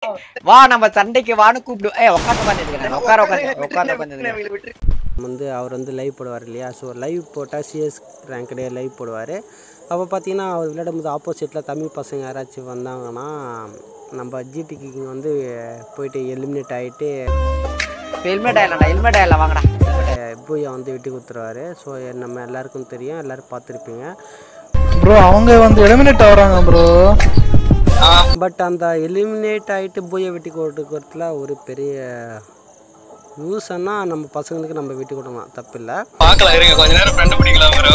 வா நம்ம சண்டைக்கு வான்னு கூப்பிடு ஏய் உட்காந்து உட்காந்து உட்கார உட்காந்து உட்காந்து உட்காந்து வந்து அவர் வந்து லைவ் போடுவார் இல்லையா ஸோ லைவ் போட்டால் சிஎஸ் ரேங்க்டே லைவ் போடுவார் அப்போ பார்த்தீங்கன்னா அவர் விளையாடும் போது ஆப்போசிட்டில் தமிழ் பசங்க யாராச்சும் வந்தாங்கன்னா நம்ம ஜிடி கிங் வந்து போயிட்டு எலிமினேட் ஆகிட்டு ஹெல்மெட் ஆயிடலாம்டா ஹெல்மெட் ஆயிடலாம் வாங்கடா பூயா வந்து விட்டு கொடுத்துருவாரு ஸோ நம்ம எல்லாருக்கும் தெரியும் எல்லோரும் பார்த்துருப்பீங்க ப்ரோ அவங்க வந்து எலிமினேட் ஆகுறாங்க ப்ரோ பட் அந்த எலிமினேட் ஆகிட்டு பூயை விட்டு கொடுக்கறதுல ஒரு பெரிய யூஸ்ன்னா நம்ம பசங்களுக்கு நம்ம விட்டு கொடுக்கலாம் தப்பில்லை பார்க்கலாம் இருங்க கொஞ்ச நேரம் ஃப்ரெண்ட் பிடிக்கலாம் bro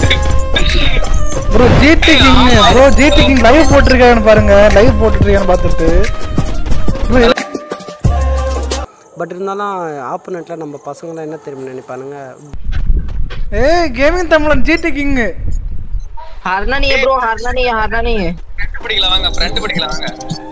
bro GT king bro GT king live போட்டிருக்காங்கன்னு பாருங்க லைவ் போட்டுருக்கான்னு பார்த்துட்டு bro, எல்லாம் பட் இருந்தாலும் ஆப்போனண்ட்டில் நம்ம பசங்களாம் என்ன தெரியும் நினைப்பானுங்க ஏய் கேமிங் தமிழன் ஜிடி கிங் हारना नहीं है ब्रो हारना नहीं है हारना नहीं है ஃப்ரெண்ட் பிடிக்கலாம் வாங்க ஃப்ரெண்ட் பிடிக்கலாம் வாங்க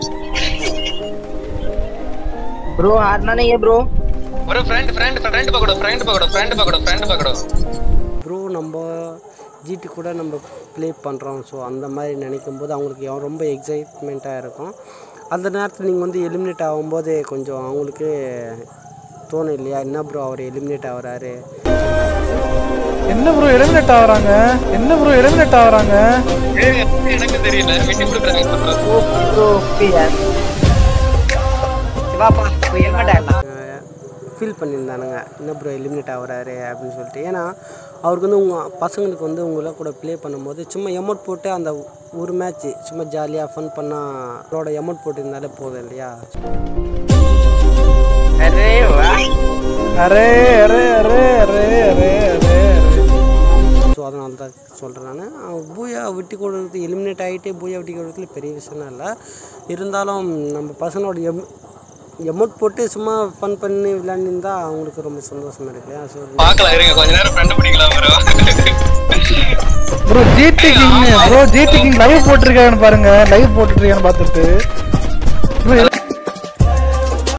ब्रो हारना नहीं है ब्रो ஒரு ஃப்ரெண்ட் ஃப்ரெண்ட் ஃப்ரெண்ட் பக்கடோ ஃப்ரெண்ட் பக்கடோ ஃப்ரெண்ட் பக்கடோ ஃப்ரெண்ட் பக்கடோ ப்ரோ நம்ம ஜிடி கூட நம்ம ப்ளே பண்ணுறோம் ஸோ அந்த மாதிரி நினைக்கும் போது அவங்களுக்கு எவ் ரொம்ப எக்ஸைட்மெண்ட்டாக இருக்கும் அந்த நேரத்தில் நீங்கள் வந்து எலிமினேட் ஆகும்போது கொஞ்சம் அவங்களுக்கு தோணும் இல்லையா என்ன ப்ரோ அவர் எலிமினேட் ஆகுறாரு என்ன ப்ரோ எலிமினேட் ஆகுறாங்க என்ன ப்ரோ எலிமினேட் ஆகுறாங்க எனக்கு தெரியல விட்டு கொடுக்குறாங்க bro. ब्रो यार சிவாப்பா போய் ஹெல்மெட் ஆயிடலாம் ஃபீல் பண்ணியிருந்தானுங்க என்ன ப்ரோ எலிமினேட் ஆகுறாரு அப்படின்னு சொல்லிட்டு ஏன்னா அவருக்கு வந்து உங்கள் பசங்களுக்கு வந்து உங்களை கூட ப்ளே பண்ணும்போது சும்மா எமௌண்ட் போட்டு அந்த ஒரு மேட்ச் சும்மா ஜாலியாக ஃபன் பண்ணால் அவரோட எமௌண்ட் போட்டிருந்தாலே போதும் இல்லையா அரே வா அரே அரே அரே அரே அரே அரே ஸோ அதனால தான் சொல்கிறேன் நான் பூயா விட்டு கொடுக்குறது எலிமினேட் ஆகிட்டு பூயா விட்டு கொடுக்குறதுல பெரிய விஷயம் இல்லை இருந்தாலும் நம்ம பசங்களோட எம் எமௌண்ட் போட்டு சும்மா ஃபன் பண்ணி விளையாண்டிருந்தா அவங்களுக்கு ரொம்ப சந்தோஷமா இருக்கு இல்லையா ஸோ பார்க்கலாம் இருங்க கொஞ்ச நேரம் ஃப்ரெண்ட் பிடிக்கலாம் bro bro GT king bro GT king live போட்டிருக்காங்கன்னு பாருங்க லைவ் போட்டுருக்கான்னு பார்த்துட்டு bro, எல்லாம்